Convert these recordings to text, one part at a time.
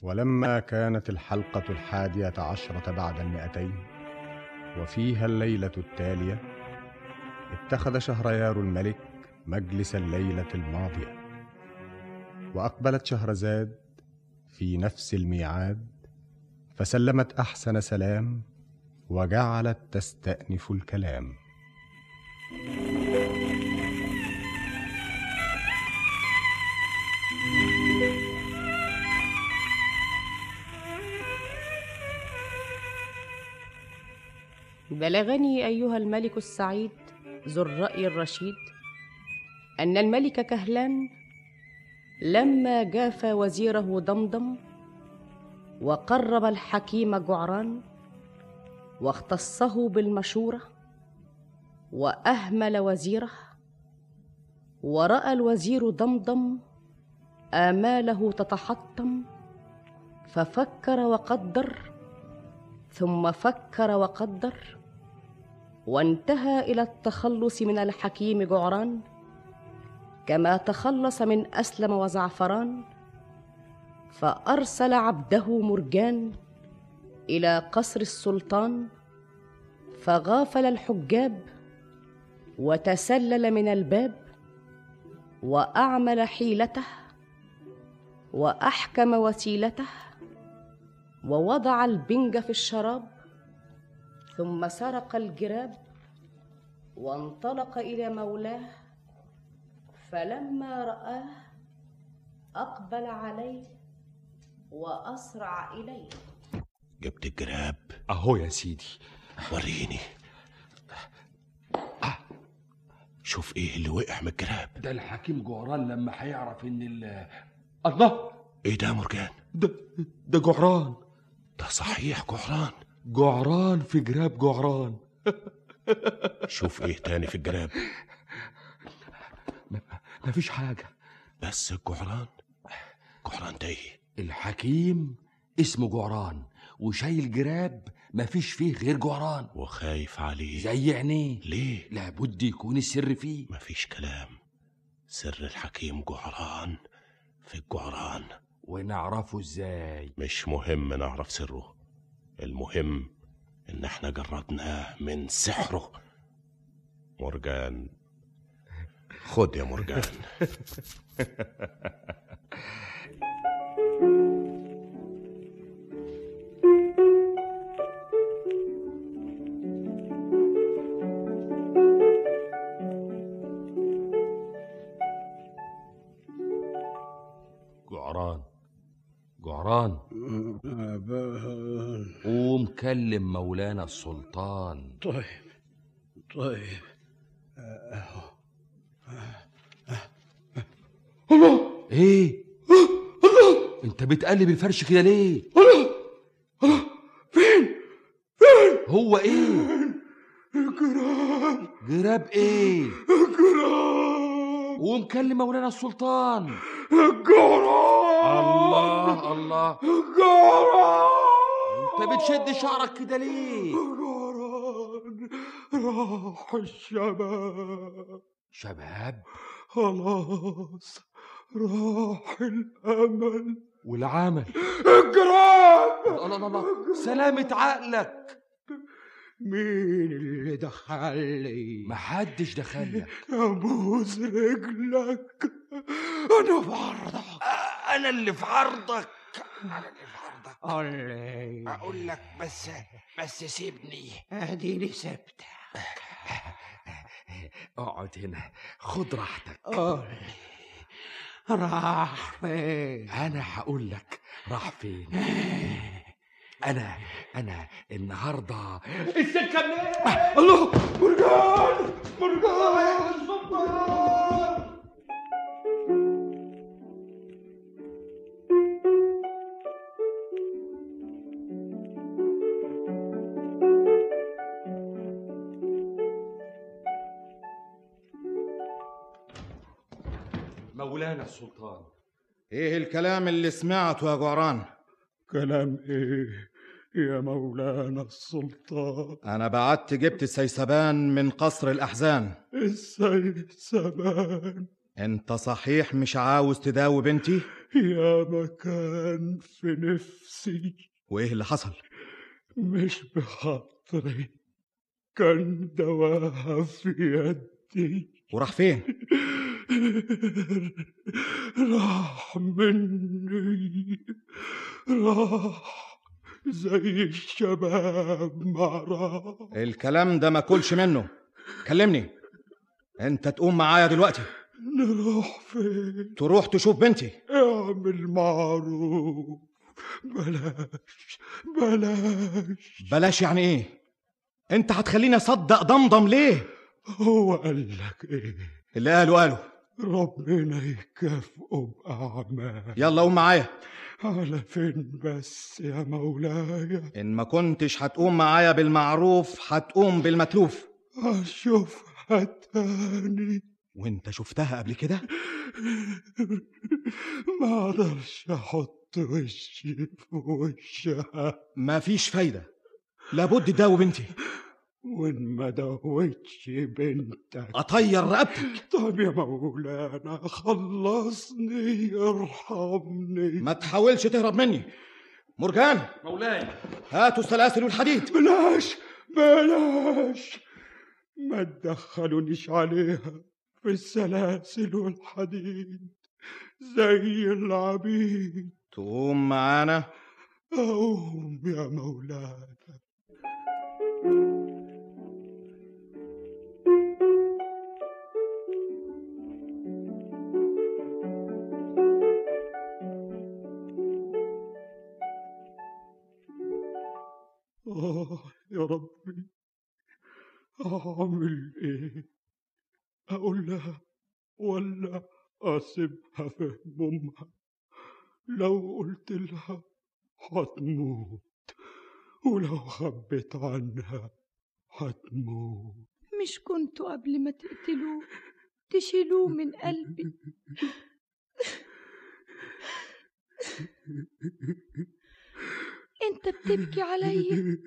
ولما كانت الحلقة الحادية عشرة بعد المئتين وفيها الليلة التالية اتخذ شهريار الملك مجلس الليلة الماضية وأقبلت شهرزاد في نفس الميعاد فسلمت أحسن سلام وجعلت تستأنف الكلام بلغني ايها الملك السعيد ذو الراي الرشيد ان الملك كهلان لما جافى وزيره ضمضم وقرب الحكيم جعران واختصه بالمشوره واهمل وزيره وراى الوزير ضمضم اماله تتحطم ففكر وقدر ثم فكر وقدر وانتهى الى التخلص من الحكيم جعران كما تخلص من اسلم وزعفران فارسل عبده مرجان الى قصر السلطان فغافل الحجاب وتسلل من الباب واعمل حيلته واحكم وسيلته ووضع البنج في الشراب ثم سرق الجراب وانطلق الى مولاه فلما راه اقبل عليه واسرع اليه جبت الجراب اهو يا سيدي وريني شوف ايه اللي وقع من الجراب ده الحكيم جعران لما هيعرف ان ال الله ايه ده يا مرجان ده ده جعران ده صحيح جعران جعران في جراب جعران شوف ايه تاني في الجراب مفيش حاجة بس الجعران جعران ده ايه الحكيم اسمه جعران وشايل جراب مفيش فيه غير جعران وخايف عليه زي عينيه ليه لابد يكون السر فيه مفيش كلام سر الحكيم جعران في الجعران ونعرفه ازاي مش مهم نعرف سره المهم ان احنا جردناه من سحره مرجان خد يا مرجان جعران جعران قوم كلم مولانا السلطان طيب طيب ايه انت بتقلب الفرش كده ليه فين هو ايه الجراب جراب ايه الجراب قوم كلم مولانا السلطان الجراب الله الله الجراب انت بتشد شعرك كده ليه الجراب راح الشباب شباب خلاص راح الامل والعمل الجراب الله الله الله سلامة عقلك مين اللي دخلي محدش دخلك ابوس رجلك انا في عرضك انا اللي في عرضك انا اللي في عرضك قولي اقول لك بس بس سيبني اديني سبتك اقعد هنا خد راحتك قولي راح فين انا هقول لك راح فين انا انا النهارده السكه منين الله مرجان مرجان سلطان مولانا السلطان ايه الكلام اللي سمعته يا جعران كلام ايه يا مولانا السلطان انا بعت جبت سيسبان من قصر الاحزان السيسبان انت صحيح مش عاوز تداوي بنتي يا مكان في نفسي وايه اللي حصل مش بخاطري كان دواها في يدي وراح فين راح مني راح زي الشباب ما راح الكلام ده ما كلش منه كلمني انت تقوم معايا دلوقتي نروح فين تروح تشوف بنتي اعمل معروف بلاش بلاش بلاش يعني ايه انت هتخليني اصدق ضمضم ليه هو قال لك ايه اللي قاله قاله ربنا يكافئه بأعمال يلا قوم معايا على فين بس يا مولاي ان ما كنتش هتقوم معايا بالمعروف هتقوم بالمتلوف أشوفها تاني وانت شفتها قبل كده ما أقدرش أحط وشي في وشها مفيش فايدة لابد تداوي بنتي وإن ما دوتش بنتك اطير رقبتك طب يا مولانا خلصني ارحمني ما تحاولش تهرب مني مرجان مولاي هاتوا السلاسل والحديد بلاش بلاش ما تدخلونيش عليها في السلاسل والحديد زي العبيد تقوم معانا قوم يا مولانا آه يا ربي أعمل إيه؟ أقول لها ولا أسيبها في همومها لو قلت لها هتموت ولو خبيت عنها هتموت مش كنتوا قبل ما تقتلوه تشيلوه من قلبي انت بتبكي عليا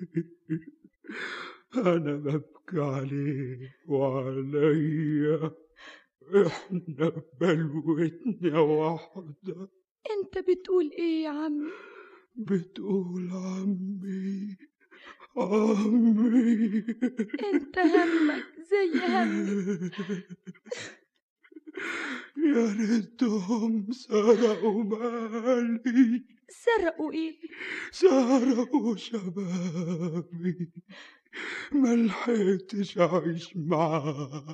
أنا ببكي عليه وعليا إحنا بلوتنا واحدة انت بتقول ايه يا عمي بتقول عمي عمي انت همك زي همي يا ريتهم سرقوا مالي سرقوا ايه سرقوا شبابي ما لحقتش اعيش معاه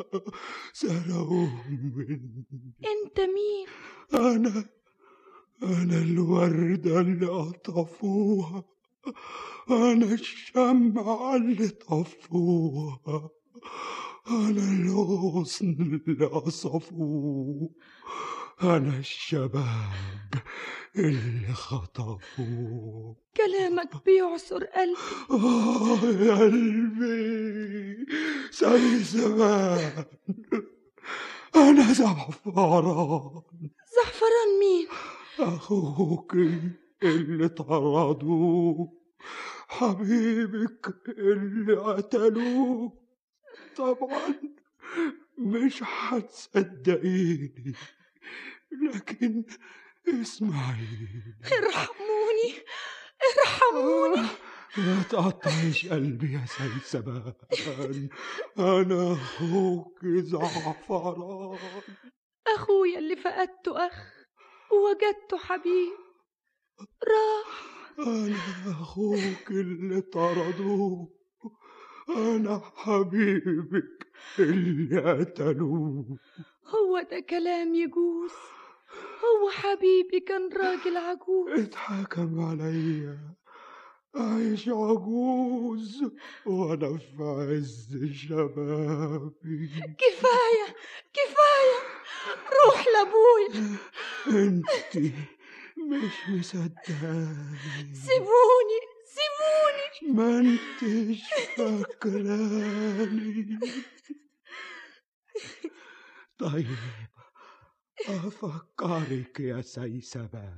سرقوهم مني انت مين انا انا الوردة اللي قطفوها انا الشمعة اللي طفوها انا الغصن اللي قصفوه انا الشباب اللي خطفوه كلامك بيعصر قلبي آه يا قلبي زي زمان أنا زعفران زعفران مين أخوك اللي طردوه حبيبك اللي قتلوه طبعا مش هتصدقيني لكن اسمعيني ارحموني ارحموني ما تقطعيش قلبي يا سلسبان أنا أخوك زعفران اخويا اللي فقدته اخ ووجدته حبيب راح أنا أخوك اللي طردوه أنا حبيبك اللي قتلوه هو ده كلام يجوز هو حبيبي كان راجل عجوز اتحكم عليا أعيش عجوز وأنا في عز شبابي كفاية كفاية روح لابويا انتي مش مصدقاني سيبوني سيبوني ما انتش فاكراني طيب أفكرك يا سيسبة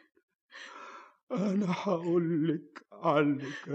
أنا هقولك عليك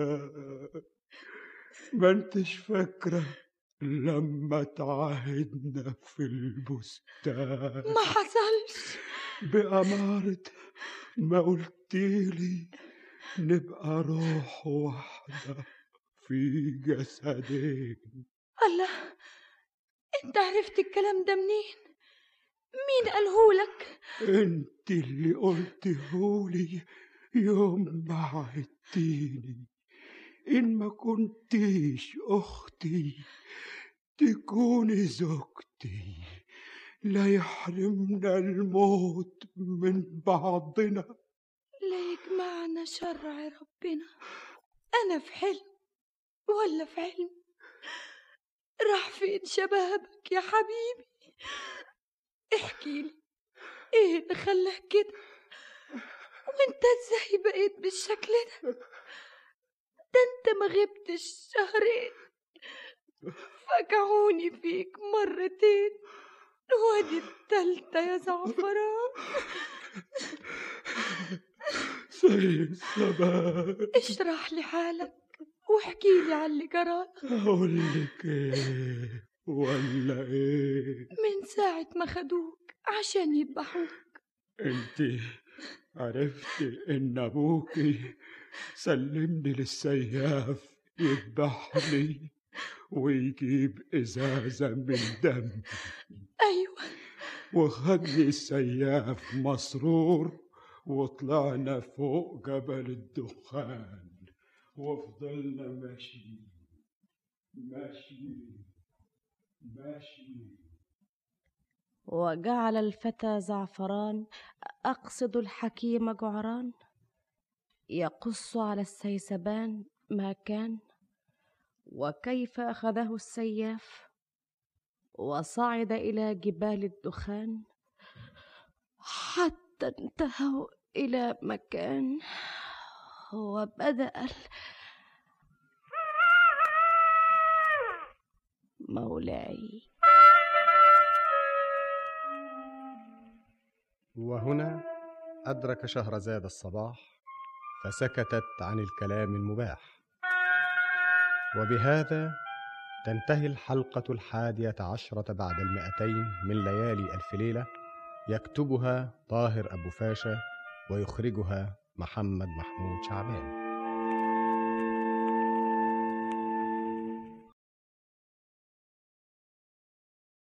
ما انتش فاكرة لما تعاهدنا في البستان ما حصلش بأمارة ما قلتيلي نبقى روح واحدة في جسدين الله انت عرفت الكلام ده منين مين قالهولك انت اللي قلتهولي يوم ما عدتيني ان ما كنتيش اختي تكوني زوجتي لا يحرمنا الموت من بعضنا لا يجمعنا شرع ربنا انا في حلم ولا في علم راح فين شبابك يا حبيبي احكي لي ايه اللي خلاك كده وانت ازاي بقيت بالشكل ده ده انت ما غبتش شهرين فجعوني فيك مرتين وادي التالتة يا زعفران زي السماء اشرح لي حالك واحكي لي على اللي جرالك اقول لك ايه ولا ايه من ساعة ما خدوك عشان يذبحوك انت عرفتي ان ابوكي سلمني للسياف يذبحني ويجيب ازازه من دم أيوة وخدني السياف مسرور وطلعنا فوق جبل الدخان وفضلنا ماشيين ماشيين ماشيين وجعل الفتى زعفران أقصد الحكيم جعران يقص على السيسبان ما كان وكيف أخذه السياف وصعد إلى جبال الدخان حتى انتهوا إلى مكان وبدأ ال... مولاي وهنا أدرك شهرزاد الصباح فسكتت عن الكلام المباح وبهذا تنتهي الحلقة الحادية عشرة بعد المئتين من ليالي ألف ليلة يكتبها طاهر أبو فاشا ويخرجها محمد محمود شعبان